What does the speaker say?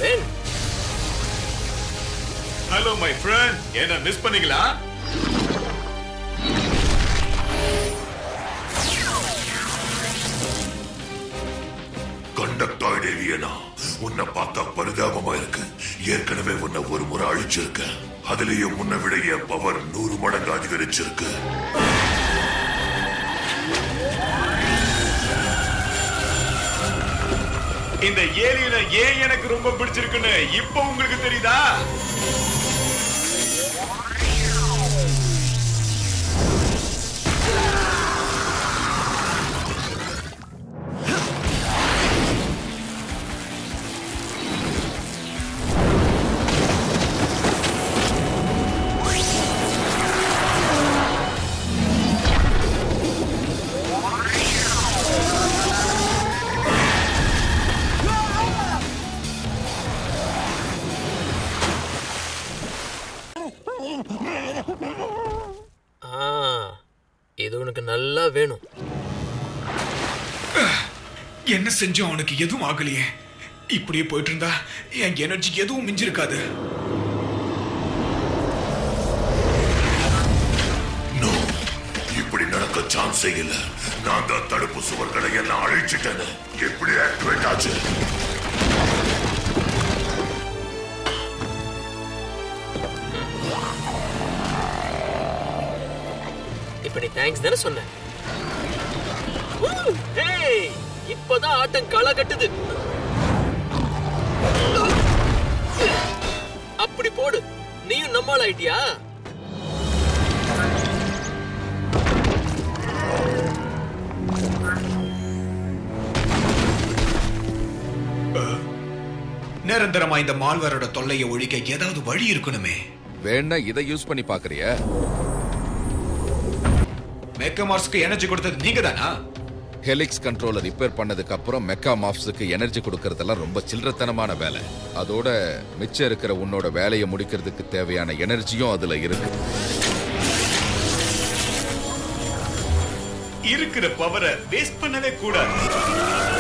pen hello my friend என்ன miss பண்ணீங்களா கண்டக்டாய்டு ஏலியனா உன்னை பார்த்தா பரிதாபமா இருக்கு ஏற்கனவே உன்னை ஒரு முறை அழிச்சிருக்க அதுலயும் உன்னை விட என் பவர் நூறு மடங்கு அதிகரிச்சிருக்கு இந்த ஏலியனை ஏன் எனக்கு ரொம்ப பிடிச்சிருக்குன்னு இப்போ உங்களுக்கு தெரியுதா ஆ இது உனக்கு நல்லா வேணும் என்ன செஞ்சோம் அவனுக்கு எதுவும் ஆகலையே இப்படியே போயிட்டு இருந்தா என் எனர்ஜி எதுவும் மிஞ்சிருக்காது நோ இப்படி நடக்க சான்ஸே இல்ல நான் தான் தடுப்பு சுவர்களை எல்லாம் அழிச்சிட்டேன்னு எப்படி ஆக்டிவேட் ஆச்சு இப்ப நீ தேங்க்ஸ் தானே சொன்ன ஊ, ஹேய், இப்பதான் ஆட்டம் களை கட்டுது அப்படி போடு நீயும் நம்மால் ஆயிட்டியா நிரந்தரமா இந்த மால்வரோட தொல்லையை ஒழிக்க ஏதாவது வழி இருக்கணுமே வேணா இதை யூஸ் பண்ணி பாக்குறியா மேக்கமார்ஸ்க்கு எனர்ஜி கொடுத்தது நீங்க தானா ஹெலிக்ஸ் கண்ட்ரோலை ரிப்பேர் பண்ணதுக்கு அப்புறம் மெக்கா மாப்ஸுக்கு எனர்ஜி கொடுக்கறதெல்லாம் ரொம்ப சில்லறத்தனமான வேலை அதோட மிச்சம் இருக்கிற உன்னோட வேலையை முடிக்கிறதுக்கு தேவையான எனர்ஜியும் அதுல இருக்கு இருக்கிற பவரை வேஸ்ட் பண்ணவே கூடாது